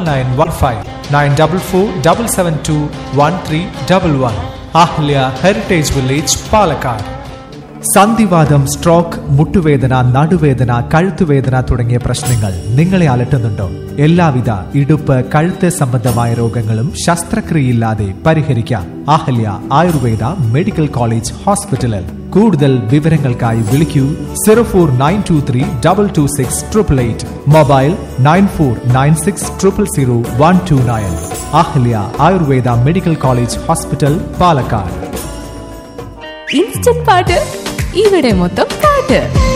nine one five nine double four double seven two one three double one Ahalya heritage village Palakkad സന്ധിവാദം stroke മുട്ടുവേദന നടുവേദന കഴുത്തുവേദന തുടങ്ങിയ പ്രശ്നങ്ങൾ നിങ്ങളെ അലട്ടുന്നുണ്ടോ എല്ലാവിധ ഇടുപ്പ് കഴുത്ത് സംബന്ധമായ രോഗങ്ങളും ശസ്ത്രക്രിയയില്ലാതെ പരിഹരിക്കാം അഹല്യ ആയുർവേദ മെഡിക്കൽ കോളേജ് ഹോസ്പിറ്റലിൽ കൂടുതൽ വിവരങ്ങൾക്കായി വിളിക്കൂ zero four nine two three double two six triple eight mobile nine four nine six triple zero one two nine Ahalya Ayurveda medical college hospital Palakkad instant പാട്ട് ഇവിടെ മൊത്തം പാട്ട്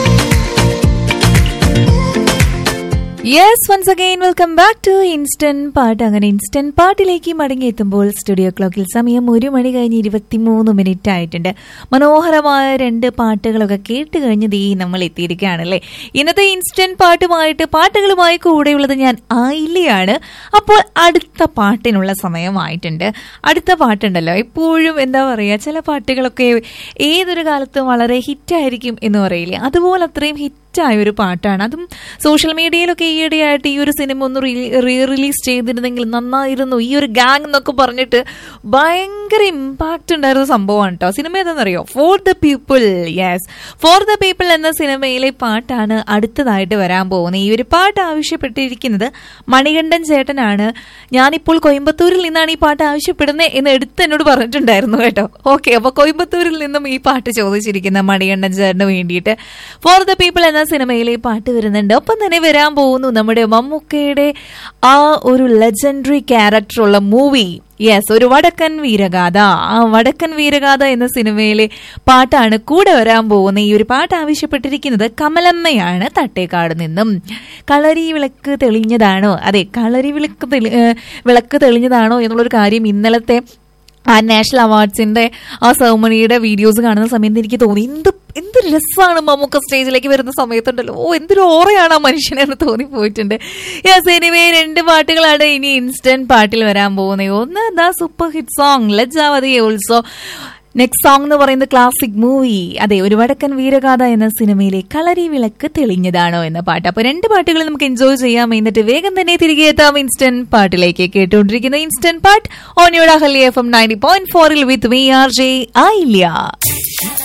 yes once again welcome back to instant പാട്ട് അങ്ങനെ instant പാട്ടിലേക്ക് മടങ്ങിയെത്തുമ്പോൾ studio ക്ലോക്കിൽ സമയം ഒരു മണി കഴിഞ്ഞ് ഇരുപത്തിമൂന്ന് മിനിറ്റ് ആയിട്ടുണ്ട് മനോഹരമായ രണ്ട് പാട്ടുകളൊക്കെ കേട്ട് കഴിഞ്ഞ് ദീ നമ്മൾ എത്തിയിരിക്കുകയാണല്ലേ ഇന്നത്തെ ഇൻസ്റ്റന്റ് പാട്ടുമായിട്ട് പാട്ടുകളുമായി കൂടെയുള്ളത് ഞാൻ ആയില്ലയാണ് അപ്പോൾ അടുത്ത പാട്ടിനുള്ള സമയമായിട്ടുണ്ട് അടുത്ത പാട്ടുണ്ടല്ലോ എപ്പോഴും എന്താ പറയുക ചില പാട്ടുകളൊക്കെ ഏതൊരു കാലത്തും വളരെ ഹിറ്റായിരിക്കും എന്ന് പറയില്ലേ അതുപോലെ അത്രയും ഹിറ്റ് ഹിറ്റായ ഒരു പാട്ടാണ് അതും സോഷ്യൽ മീഡിയയിലൊക്കെ ഈയിടെയായിട്ട് ഈ ഒരു സിനിമ ഒന്ന് റീ റിലീസ് ചെയ്തിരുന്നെങ്കിൽ നന്നായിരുന്നു ഈ ഒരു ഗാങ് എന്നൊക്കെ പറഞ്ഞിട്ട് ഭയങ്കര ഇമ്പാക്റ്റ് ഉണ്ടായിരുന്ന സംഭവമാണ് കേട്ടോ സിനിമ ഏതാണെന്നറിയോ for the people yes for the people എന്ന സിനിമയിലെ പാട്ടാണ് അടുത്തതായിട്ട് വരാൻ പോകുന്നത് ഈ ഒരു പാട്ട് ആവശ്യപ്പെട്ടിരിക്കുന്നത് മണികണ്ഠൻ ചേട്ടനാണ് ഞാനിപ്പോൾ കോയമ്പത്തൂരിൽ നിന്നാണ് ഈ പാട്ട് ആവശ്യപ്പെടുന്നത് എന്ന് എടുത്ത് എന്നോട് പറഞ്ഞിട്ടുണ്ടായിരുന്നു കേട്ടോ ഓക്കെ അപ്പൊ കോയമ്പത്തൂരിൽ നിന്നും ഈ പാട്ട് ചോദിച്ചിരിക്കുന്ന മണികണ്ഠൻ ചേട്ടന് വേണ്ടിയിട്ട് ഫോർ ദ പീപ്പിൾ എന്ന സിനിമയിലെ പാട്ട് വരുന്നുണ്ട് ഒപ്പം തന്നെ വരാൻ പോകുന്നു നമ്മുടെ മമ്മൂക്കയുടെ ആ ഒരു ലെജൻഡറി ക്യാരക്ടറുള്ള മൂവി യെസ് ഒരു വടക്കൻ വീരഗാഥ ആ വടക്കൻ വീരഗാഥ എന്ന സിനിമയിലെ പാട്ടാണ് കൂടെ വരാൻ പോകുന്ന ഈ ഒരു പാട്ട് ആവശ്യപ്പെട്ടിരിക്കുന്നത് കമലമ്മയാണ് തട്ടേക്കാട് നിന്നും കളരി വിളക്ക് തെളിഞ്ഞതാണോ അതെ കളരി വിളക്ക് തെളി ഏഹ് വിളക്ക് തെളിഞ്ഞതാണോ എന്നുള്ളൊരു കാര്യം ഇന്നലത്തെ ആ നാഷണൽ അവാർഡ്സിന്റെ ആ സെറമണിയുടെ വീഡിയോസ് കാണുന്ന സമയത്ത് എനിക്ക് തോന്നി എന്ത് എന്ത് രസമാണ് മമ്മൂക്ക സ്റ്റേജിലേക്ക് വരുന്ന സമയത്തുണ്ടല്ലോ ഓ എന്തൊരു ഓറയാണ് ആ മനുഷ്യനെന്ന് തോന്നിപ്പോയിട്ടുണ്ട് യെസ് എനിവേ രണ്ട് പാട്ടുകളാണ് ഇനി ഇൻസ്റ്റന്റ് പാട്ടിൽ വരാൻ പോകുന്നത് ഒന്ന് the super hit song Lajjavathi also next song എന്ന് പറയുന്നത് ക്ലാസിക് മൂവി അതെ ഒരു വടക്കൻ വീരഗാഥ എന്ന സിനിമയിലെ കളരി വിളക്ക് തെളിഞ്ഞതാണോ എന്ന പാട്ട് അപ്പൊ രണ്ട് പാട്ടുകൾ നമുക്ക് എൻജോയ് ചെയ്യാം എന്നിട്ട് വേഗം തന്നെ തിരികെ എത്താം ഇൻസ്റ്റന്റ് പാട്ടിലേക്ക് കേട്ടുകൊണ്ടിരിക്കുന്ന ഇൻസ്റ്റന്റ് പാട്ട് ഓൺ യുടെ Ahalya F M ninety point ഫോറിൽ വിത്ത് വി ആർ ജെ ആയില്ല